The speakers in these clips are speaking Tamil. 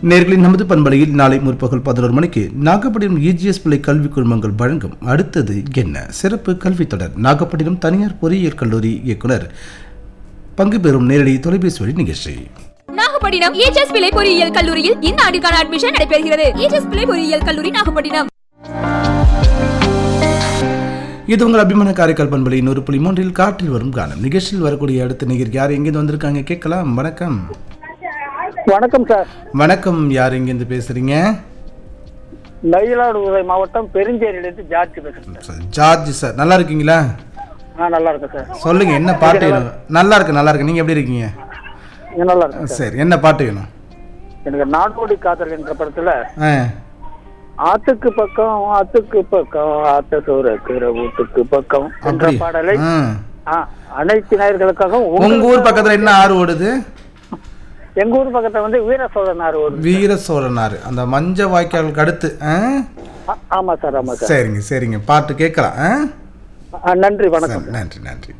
நேர்களின் நமது பண்பலையில் நாளை முற்பகல் பதினோரு மணிக்கு நாகப்பட்டினம் இஜிஎஸ் பிள்ளை கல்வி குழுமங்கள் வழங்கும் அடுத்தது என்ன சிறப்பு கல்வி தொடர் நாகப்பட்டினம் தனியார் பொறியியல் கல்லூரி இயக்குனர் பங்கு பெறும் நேரடி தொலைபேசி வழி நிகழ்ச்சி நாகப்பட்டினம் ஏஜஸ் பிள்ளை பொறியியல் கல்லூரியில் இந்த ஆண்டுக்கான அட்மிஷன் நடைபெறுகிறது ஏஜஸ் பிள்ளை பொறியியல் கல்லூரி நாகப்பட்டினம் இது உங்கள் அபிமான காரைக்கால் பண்பலை நூறு புள்ளி மூன்றில் காற்றில் வரும் காலம் நிகழ்ச்சியில் வரக்கூடிய அடுத்த நிகர் யார் எங்கேருந்து வந்திருக்காங்க கேட்கலாம் வணக்கம் வணக்கம் சார் வணக்கம் யார் எங்கேருந்து பேசுறீங்க மயிலாடுதுறை மாவட்டம் பெருஞ்சேரியிலிருந்து ஜார்ஜ் பேசுறேன் சார். ஜார்ஜ் சார் நல்லா இருக்கீங்களா ஆ நல்லா இருக்கேன் சார் சொல்லுங்க என்ன பாட்டு வேணும் நல்லா இருக்கு நல்லா இருக்கு நீங்க எப்படி இருக்கீங்க நீங்க நல்லா இருக்கேன் சார் சரி என்ன பாட்டு வேணும் எனக்கு நாடோடி காதல் என்ற படத்துல ஆ ஆத்துக்கு பக்கம் ஆத்துக்கு பக்கம் ஆத்த சோறுக்கிற வீட்டுக்கு பக்கம் என்ற அப்படி பாடலை ஆ. ஆ, அனைத்து நேயர்களுக்காகவும் உங்க உங்களுக்கு- ஊர் பக்கத்துல என்ன ஆறு ஓடுது எங்க ஊர் பக்கத்துல வந்து வீர சோழனார் ஒரு வீர சோழனார் அந்த மஞ்ச வாய்க்காலுக்கு அடுத்து ஆ? ஆ, ஆமா சார் ஆமா சார் சரிங்க சரிங்க பாட்டு கேட்கலாம் ஆ? ஆ, நன்றி வணக்கம் சரி, நன்றி நன்றி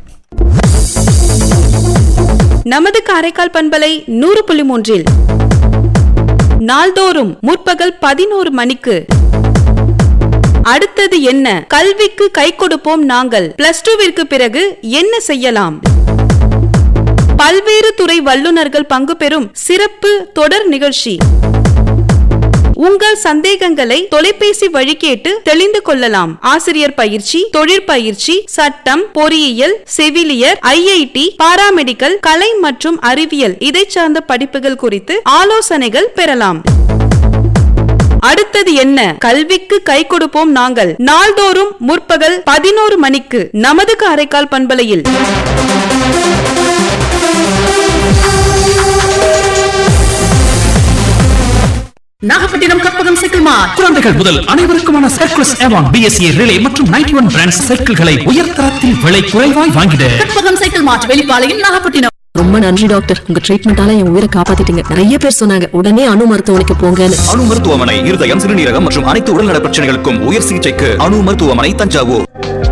நமது காரைக்கால் பண்பலை நூறு புள்ளி மூன்றில் நாள்தோறும் முற்பகல் பதினோரு மணிக்கு அடுத்தது என்ன கல்விக்கு கை கொடுப்போம் நாங்கள் பிளஸ் டூவிற்கு பிறகு என்ன செய்யலாம் பல்வேறு துறை வல்லுநர்கள் பங்கு பெறும் சிறப்பு தொடர் நிகழ்ச்சி உங்கள் சந்தேகங்களை தொலைபேசி வழி கேட்டு தெளிந்து கொள்ளலாம் ஆசிரியர் பயிற்சி தொழிற்பயிற்சி சட்டம் பொறியியல் செவிலியர் ஐஐடி பாராமெடிக்கல் கலை மற்றும் அறிவியல் இதை சார்ந்த படிப்புகள் குறித்து ஆலோசனைகள் பெறலாம் அடுத்தது என்ன கல்விக்கு கை கொடுப்போம் நாங்கள் நாள்தோறும் முற்பகல் பதினோரு மணிக்கு நமது காரைக்கால் பண்பலையில் நாகப்பட்டினம் கற்பகம் சைக்கிள் மார்ட் குழந்தைகள் முதல் அனைவருக்குமான சர்க்குலஸ் ஏவான் பிஎஸ்சி ரிலே மற்றும் நைன்டி ஒன் பிராண்ட் சைக்கிள்களை உயர்தரத்தில் விலை குறைவாய் வாங்கிட கற்பகம் சைக்கிள் மார்ட் வெளிப்பாளையம் நாகப்பட்டினம் ரொம்ப நன்றி டாக்டர் உங்க ட்ரீட்மெண்டால என் உயிரை காப்பாத்திட்டீங்க நிறைய பேர் சொன்னாங்க உடனே அணு மருத்துவமனைக்கு போங்கன்னு அணு மருத்துவமனை இருதயம் சிறுநீரகம் மற்றும் அனைத்து உடல்நல பிரச்சனைகளுக்கும் உயர் சிகிச்சைக்கு அணு மருத்துவமனை தஞ்சாவூர்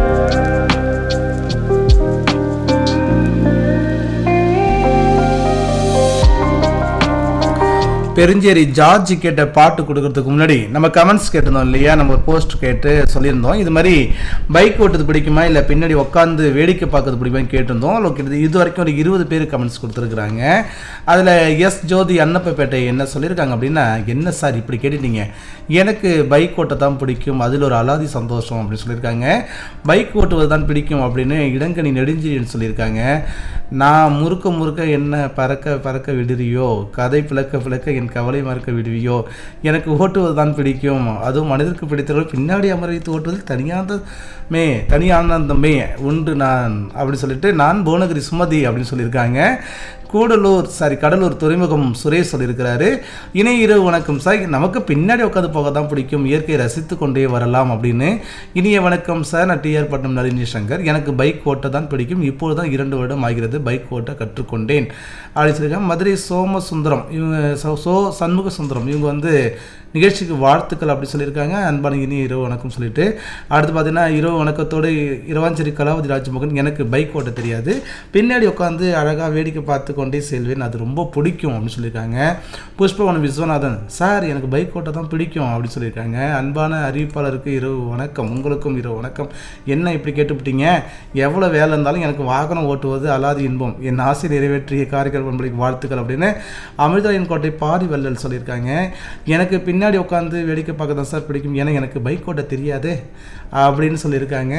பெருஞ்சேரி ஜார்ஜ் கேட்ட பாட்டு கொடுக்கறதுக்கு முன்னாடி நம்ம கமெண்ட்ஸ் கேட்டிருந்தோம் இல்லையா நம்ம ஒரு போஸ்ட் கேட்டு சொல்லியிருந்தோம் இது மாதிரி பைக் ஓட்டுறது பிடிக்குமா இல்லை பின்னாடி உட்காந்து வேடிக்கை பார்க்கறது பிடிக்குமான்னு கேட்டிருந்தோம் அதில் கிட்டத்தட்ட இது வரைக்கும் ஒரு இருபது பேர் கமெண்ட்ஸ் கொடுத்துருக்குறாங்க அதில் எஸ் ஜோதி அன்னப்பப்பேட்டை என்ன சொல்லியிருக்காங்க அப்படின்னா என்ன சார் இப்படி கேட்டுட்டீங்க எனக்கு பைக் ஓட்ட தான் பிடிக்கும் அதில் ஒரு அலாதி சந்தோஷம் அப்படின்னு சொல்லியிருக்காங்க பைக் ஓட்டுவது தான் பிடிக்கும் அப்படின்னு இடங்கனி நெடுஞ்சின்னு சொல்லியிருக்காங்க நான் முறுக்க முறுக்க என்ன பறக்க பறக்க விடுறியோ கதை பிளக்க பிளக்க என் கவலை மறக்க விடுவியோ எனக்கு ஓட்டுவது தான் பிடிக்கும் அதுவும் மனிதருக்கு பிடித்தவர்கள் பின்னாடி அமர வைத்து ஓட்டுவதில் தனியானமே தனி ஆனந்தமே உண்டு நான் அப்படின்னு சொல்லிட்டு நான் புவனகிரி சுமதி அப்படின்னு சொல்லியிருக்காங்க கூடலூர் சாரி கடலூர் துறைமுகம் சுரேஷ் சொல்லியிருக்கிறாரு இணை இரவு வணக்கம் சார் நமக்கு பின்னாடி உட்காந்து போக தான் பிடிக்கும் இயற்கையை ரசித்து கொண்டே வரலாம் அப்படின்னு இனிய வணக்கம் சார் நான் டிஆர் பட்டம் நளினி சங்கர் எனக்கு பைக் ஓட்ட தான் பிடிக்கும் இப்பொழுது தான் இரண்டு வருடம் ஆகிறது பைக் ஓட்ட கற்றுக்கொண்டேன் அப்படின்னு சொல்லியிருக்காங்க மதுரை சோமசுந்தரம் இவங்க சோ- சோ சண்முக சுந்தரம் இவங்க வந்து நிகழ்ச்சிக்கு வாழ்த்துக்கள் அப்படி சொல்லியிருக்காங்க அன்பான இனிய இரவு வணக்கம் சொல்லிட்டு அடுத்து பார்த்தீங்கன்னா இரவு வணக்கத்தோடு இரவாஞ்சேரி கலாவதி ராஜமோகன் எனக்கு பைக் ஓட்ட தெரியாது பின்னாடி உட்காந்து அழகாக வேடிக்கை பார்த்து கொண்டே செல்வேன் அது ரொம்ப பிடிக்கும் அப்படின்னு சொல்லியிருக்காங்க புஷ்பவனம் விஸ்வநாதன் சார் எனக்கு பைக் ஓட்ட தான் பிடிக்கும் அப்படின்னு சொல்லியிருக்காங்க அன்பான அறிவிப்பாளருக்கு இரவு வணக்கம் உங்களுக்கும் இரவு வணக்கம் என்ன இப்படி கேட்டுவிட்டீங்க எவ்வளோ வேலை இருந்தாலும் எனக்கு வாகனம் ஓட்டுவது அலாதி இன்பம் என் ஆசை நிறைவேற்றிய காரைக்கால் பண்பலைக்கு வாழ்த்துக்கள் அப்படின்னு அமிர்தாயன் கோட்டை பாரி வள்ளல் சொல்லியிருக்காங்க எனக்கு பின்னாடி உட்காந்து வேடிக்கை பார்க்க தான் சார் பிடிக்கும் ஏன்னா எனக்கு பைக் ஓட்ட தெரியாது அப்படின்னு சொல்லியிருக்காங்க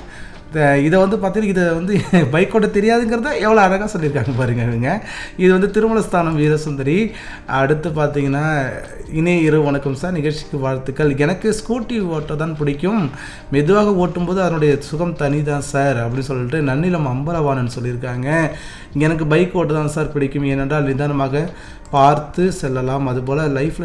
த- இதை வந்து பார்த்தீங்கன்னா இதை வந்து பைக் ஓட்ட தெரியாதுங்கிறத எவ்வளோ அழகாக சொல்லியிருக்காங்க பாருங்க இவங்க இது வந்து திருமலஸ்தானம் வீரசுந்தரி அடுத்து பார்த்தீங்கன்னா இணைய இரவு வணக்கம் சார் நிகழ்ச்சிக்கு வாழ்த்துக்கள் எனக்கு ஸ்கூட்டி ஓட்ட தான் பிடிக்கும் மெதுவாக ஓட்டும்போது அதனுடைய சுகம் தனி தான் சார் அப்படின்னு சொல்லிட்டு நன்னிலம் அம்பலவாணன் சொல்லியிருக்காங்க எனக்கு பைக் ஓட்ட தான் சார் பிடிக்கும் ஏனென்றால் நிதானமாக பார்த்து செல்லலாம் அதுபோல் லைஃப்பில்